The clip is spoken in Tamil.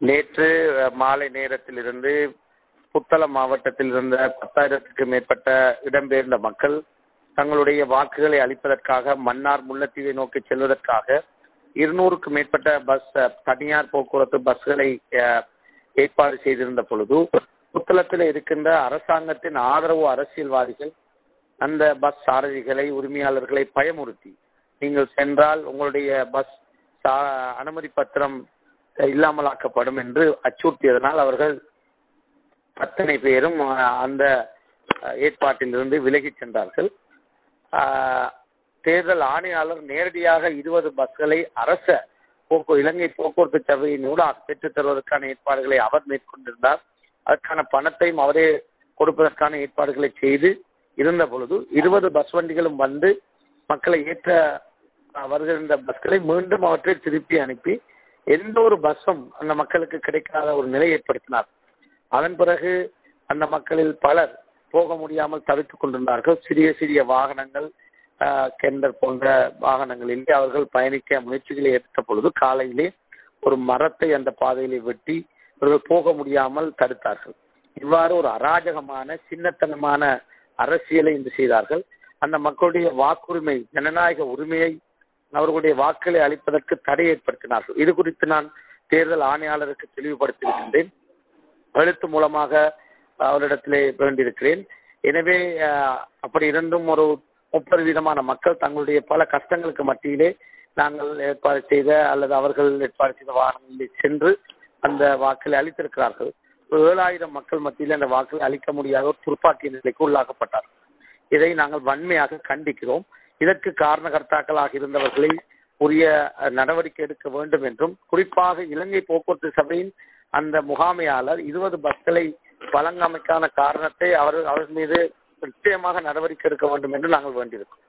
நேற்று அஹ், மாலை நேரத்திலிருந்து புத்தளம் மாவட்டத்தில் இருந்த பத்தாயிரத்துக்கு மேற்பட்ட இடம்பெயர்ந்த மக்கள் தங்களுடைய வாக்குகளை அளிப்பதற்காக மன்னார் முல்லைத்தீவை நோக்கி செல்வதற்காக இருநூறுக்கு மேற்பட்ட பஸ் அஹ், தனியார் போக்குவரத்து பஸ்களை அஹ், ஏற்பாடு செய்திருந்த பொழுது புத்தளத்தில் இருக்கின்ற அரசாங்கத்தின் ஆதரவு அரசியல்வாதிகள் அந்த பஸ் சாரதிகளை உரிமையாளர்களை பயமுறுத்தி நீங்கள் சென்றால் உங்களுடைய பஸ் சா- அனுமதி பத்திரம் இல்லாமலாக்கப்படும் என்று அச்சுறுத்தியதனால் அவர்கள் அத்தனை பேரும் அஹ், அந்த அஹ், ஏற்பாட்டிலிருந்து விலகிச் சென்றார்கள் ஆஹ், தேர்தல் ஆணையாளர் நேரடியாக இருபது பஸ்களை அரச போக்கு இலங்கை போக்குவரத்து சபையின் ஊடாக பெற்றுத் தருவதற்கான ஏற்பாடுகளை அவர் மேற்கொண்டிருந்தார் அதற்கான பணத்தையும் அவரே கொடுப்பதற்கான ஏற்பாடுகளை செய்து இருந்த பொழுது இருபது பஸ் வண்டிகளும் வந்து மக்களை ஏற்ற அஹ், வருகின்ற பஸ்களை மீண்டும் அவற்றை திருப்பி அனுப்பி எந்த ஒரு பஸ்ஸும் அந்த மக்களுக்கு கிடைக்காத ஒரு நிலை ஏற்படுத்தினார் அதன் பிறகு அந்த மக்களில் பலர் போக முடியாமல் தவித்துக் கொண்டிருந்தார்கள் சிறிய சிறிய வாகனங்கள் ஆஹ், கெண்டர் போன்ற வாகனங்களிலே அவர்கள் பயணிக்க முயற்சிகளை எடுத்த பொழுது காலையிலே ஒரு மரத்தை அந்த பாதையிலே வெட்டி இவர்கள் போக முடியாமல் தடுத்தார்கள் இவ்வாறு ஒரு அராஜகமான சின்னத்தனமான அரசியலை இன்று செய்தார்கள் அந்த மக்களுடைய வாக்குரிமை ஜனநாயக உரிமையை அவர்களுடைய வாக்குகளை அளிப்பதற்கு தடை ஏற்படுத்தினார்கள் இது குறித்து நான் தேர்தல் ஆணையாளருக்கு தெளிவுபடுத்தியிருக்கின்றேன் எழுத்து மூலமாக அவரிடத்திலே வேண்டியிருக்கிறேன் எனவே அஹ், அப்படி இருந்தும் ஒரு முப்பது வீதமான மக்கள் தங்களுடைய பல கஷ்டங்களுக்கு மத்தியிலே நாங்கள் ஏற்பாடு செய்த அல்லது அவர்கள் ஏற்பாடு செய்த வாகனங்களில் சென்று அந்த வாக்களை அளித்திருக்கிறார்கள் ஒரு ஏழாயிரம் மக்கள் மத்தியில் அந்த வாக்களை அளிக்க முடியாத ஒரு துப்பாக்கி நிலைக்கு உள்ளாக்கப்பட்டார் இதை நாங்கள் வன்மையாக கண்டிக்கிறோம் இதற்கு காரணகர்த்தாக்களாக இருந்தவர்களை உரிய அஹ், நடவடிக்கை எடுக்க வேண்டும் என்றும் குறிப்பாக இலங்கை போக்குவரத்து சபையின் அந்த முகாமையாளர் இருபது பஸ்களை வழங்காமைக்கான காரணத்தை அவர் அவர் மீது நிச்சயமாக நடவடிக்கை எடுக்க வேண்டும் என்று நாங்கள் வேண்டியிருக்கிறோம்